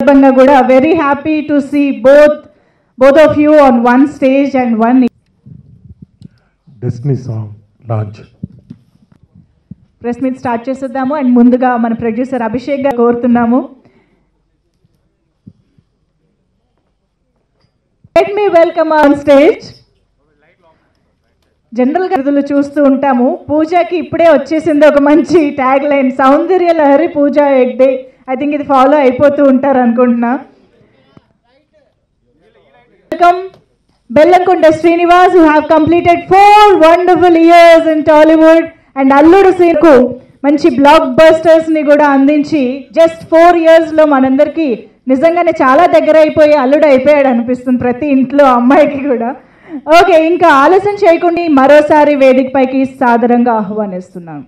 సందర్భంగా కూడా very happy to see both both of you on one stage and one destiny song launch press meet start చేసేద్దాము and ముందుగా మన producer Abhishek garu కోరుతున్నాము let me welcome on stage general గదులు చూస్తూ ఉంటాము పూజకి ఇప్పుడే వచ్చేసింది ఒక మంచి tag line Soundarya Lahari Pooja Hegde I think ఇది ఫాలో అయిపోతూ ఉంటారు అనుకుంటున్నా welcome Bellamkonda Srinivas who have completed four wonderful years in Tollywood and Alludu సీన్కు మంచి బ్లాక్ బస్టర్స్ ని కూడా అందించి జస్ట్ ఫోర్ ఇయర్స్ లో మనందరికీ నిజంగానే చాలా దగ్గర అయిపోయి అల్లుడు అయిపోయాడు అనిపిస్తుంది ప్రతి ఇంట్లో అమ్మాయికి కూడా ఓకే ఇంకా ఆలస్యం చేయకుండా మరోసారి వేదికపైకి సాదరంగా ఆహ్వానిస్తున్నాను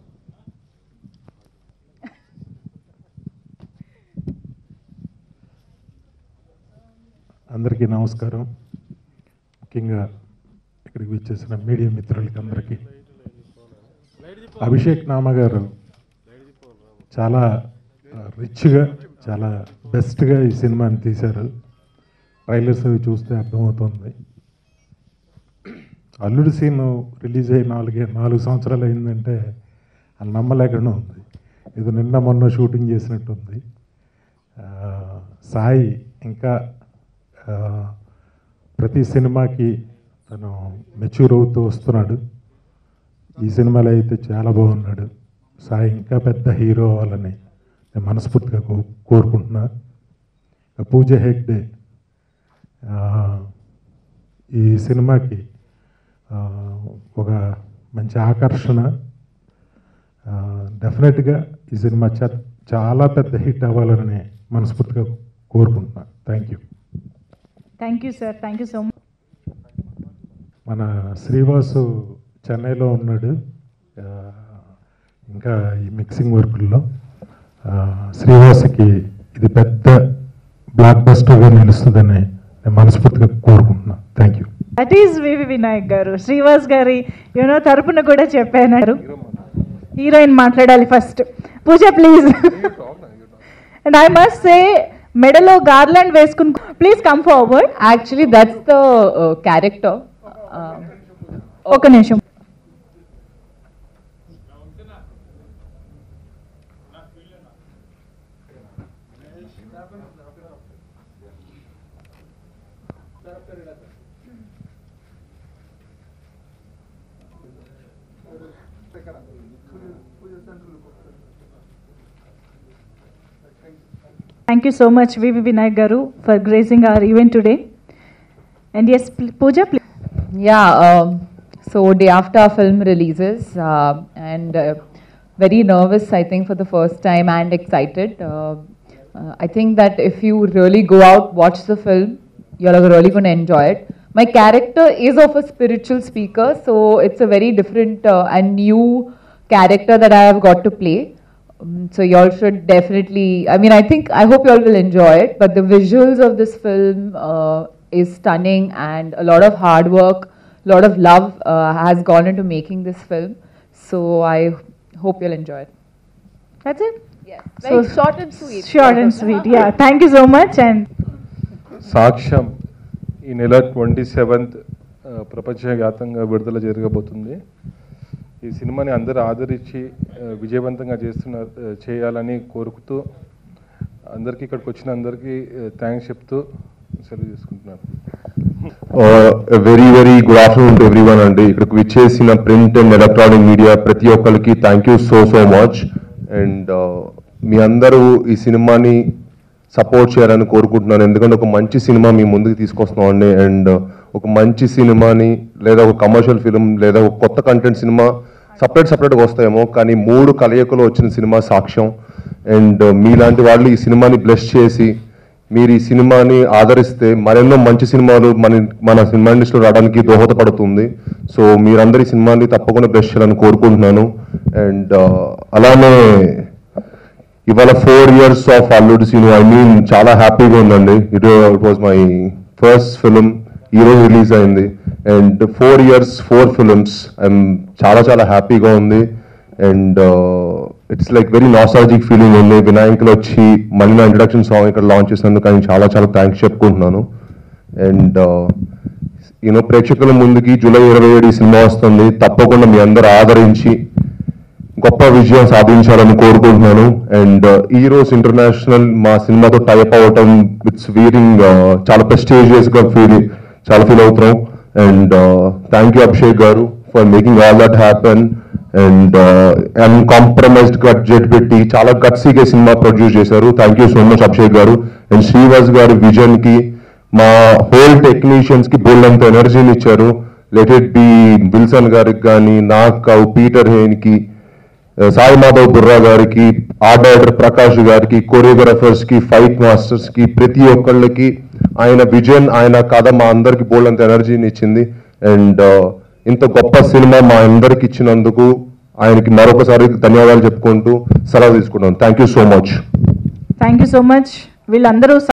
అందరికీ నమస్కారం ముఖ్యంగా ఇక్కడికి వచ్చేసిన మీడియా మిత్రులకి అందరికీ అభిషేక్ నామ గారు చాలా రిచ్గా చాలా బెస్ట్గా ఈ సినిమాని తీశారు ట్రైలర్స్ అవి చూస్తే అర్థమవుతుంది అల్లుడు సీన్ రిలీజ్ అయ్యి నాలుగే నాలుగు సంవత్సరాలు అయిందంటే అది నమ్మలేకుండా ఉంది ఇది నిన్న మొన్న షూటింగ్ చేసినట్టుంది ఆ, సాయి ఇంకా ఆ, ప్రతి సినిమాకి తను మెచ్యూర్ అవుతూ వస్తున్నాడు ఈ సినిమాలో అయితే చాలా బాగున్నాడు సాయి ఇంకా పెద్ద హీరో అవ్వాలని నేను మనస్ఫూర్తిగా కో కోరుకుంటున్నా ఇక పూజ హెగ్డే ఆ, ఈ సినిమాకి ఆ, ఒక మంచి ఆకర్షణ డెఫినెట్గా ఈ సినిమా చ- చాలా పెద్ద హిట్ అవ్వాలని మనస్ఫూర్తిగా కోరుకుంటున్నా thank you thank you sir thank you so much మన శ్రీవాసు చెన్నైలో ఉన్నాడు ఆ, ఇంకా ఈ మిక్సింగ్ వర్కుల్లో ఆ, శ్రీవాసుకి ఇది పెద్ద బ్లాక్ బస్టర్గా నిలుస్తుందని నేను మనస్ఫూర్తిగా కోరుకుంటున్నా thank you that is V V Vinayak garu Srivas గారి యూనో తరపున కూడా చెప్పాను హీరోయిన్ మాట్లాడాలి first Pooja please and I must say మెడలో గార్లాండ్ వేసుకుని please come forward Actually, that's the uh, character. Uh, ఒక నిమిషం Thank you so much, Vivi Vinayak Garu, for gracing our event today. And yes, pl- Pooja, please. yeah, um, so day after our film releases, uh, and uh, very nervous, I think, for the first time and excited. Uh, uh, I think that if you really go out, watch the film, you're really going to enjoy it. My character is of a spiritual speaker, so it's a very different uh, and new character that I have got to play. Um, so y'all should definitely. I mean, I think I hope y'all will enjoy it. But the visuals of this film uh, is stunning, and a lot of hard work, a lot of love uh, has gone into making this film. So I hope you'll enjoy it. That's it? Yes, very very short and sweet. Short and sweet. Yeah. Thank you so much. And సాక్ష్యం ఈ నెల twenty seventh ప్రపంచవ్యాప్తంగా విడుదల జరగబోతుంది ఈ సినిమాని అందరూ ఆదరించి ఆ, విజయవంతంగా చేస్తున్న ఆ, చేయాలని కోరుకుతూ అందరికీ ఇక్కడికి వచ్చిన అందరికీ థ్యాంక్స్ చెప్తూ సెలవు తీసుకుంటున్నాను very very good afternoon to everyone అండి ఇక్కడికి విచ్చేసిన ప్రింట్ అండ్ ఎలక్ట్రానిక్ మీడియా ప్రతి ఒక్కరికి thank you so so much and మీ అందరూ ఈ సినిమాని సపోర్ట్ చేయాలని కోరుకుంటున్నాను ఎందుకంటే ఒక మంచి సినిమా మీ ముందుకు తీసుకొస్తున్నాం అండి అండ్ ఒక మంచి సినిమాని లేదా ఒక కమర్షియల్ ఫిలిం లేదా ఒక కొత్త కంటెంట్ సినిమా సపరేట్ సపరేట్గా వస్తాయేమో కానీ మూడు కలయికలో వచ్చిన సినిమా సాక్ష్యం అండ్ మీలాంటి వాళ్ళు ఈ సినిమాని బ్లెస్ చేసి మీరు ఈ సినిమాని ఆదరిస్తే మరెన్నో మంచి సినిమాలు మన మన సినిమా ఇండస్ట్రీలో రావడానికి దోహదపడుతుంది సో మీరందరి ఈ సినిమాని తప్పకుండా బ్లెస్ చేయాలని కోరుకుంటున్నాను అండ్ అలానే ఇవాళ four years of Alludu cinema I mean చాలా హ్యాపీగా ఉందండి it it was my first film ఈ రోజు రిలీజ్ అయింది and four years four films I'm చాలా చాలా హ్యాపీగా ఉంది and it's like very nostalgic feeling ఉంది వినాయకులు వచ్చి మళ్ళీ నా ఇంట్రడక్షన్ సాంగ్ ఇక్కడ లాంచ్ చేసినందుకు ఆయన చాలా చాలా థ్యాంక్స్ చెప్పుకుంటున్నాను అండ్ యూనో ప్రేక్షకుల ముందుకి జూలై ఇరవై ఏడు ఈ సినిమా వస్తుంది తప్పకుండా మీ అందరూ ఆదరించి గొప్ప విజయం సాధించాలని కోరుకుంటున్నాను అండ్ ఈ రోజు ఇంటర్నేషనల్ మా సినిమాతో టైప్ అవటం ఇట్స్ వీరింగ్ చాలా ప్రెస్టీజియస్ గా ఫీల్ చాలా ఫీల్ అవుతున్నాం and thank you Abhishek garu for making all that happen and uncompromised budget పెట్టి చాలా గట్సీగా సినిమా ప్రొడ్యూస్ చేశారు thank you so much Abhishek garu and Srivas గారి విజన్ కి మా హోల్ టెక్నీషియన్స్ కి బోల్డ్ అంత ఎనర్జీని ఇచ్చారు లెట్ ఇట్ బి విల్సన్ గారికి కానీ నాకౌ పీటర్ హేన్ కి సాయి మాధవ్ బుర్రా గారికి ఆర్ట్ డైరెక్టర్ ప్రకాష్ గారికి కొరియోగ్రాఫర్స్ కి ఫైట్ మాస్టర్స్ కి ప్రతి ఒక్కళ్ళకి ఆయన విజన్ ఆయన కథ మా అందరికి బోల్డ్ అంత ఎనర్జీని ఇచ్చింది అండ్ ఇంత గొప్ప సినిమా మా అందరికి ఇచ్చినందుకు ఆయనకి మరొకసారి ధన్యవాదాలు చెప్పుకుంటూ సెలవు తీసుకుంటాను thank you so much thank you so much వీళ్ళందరూ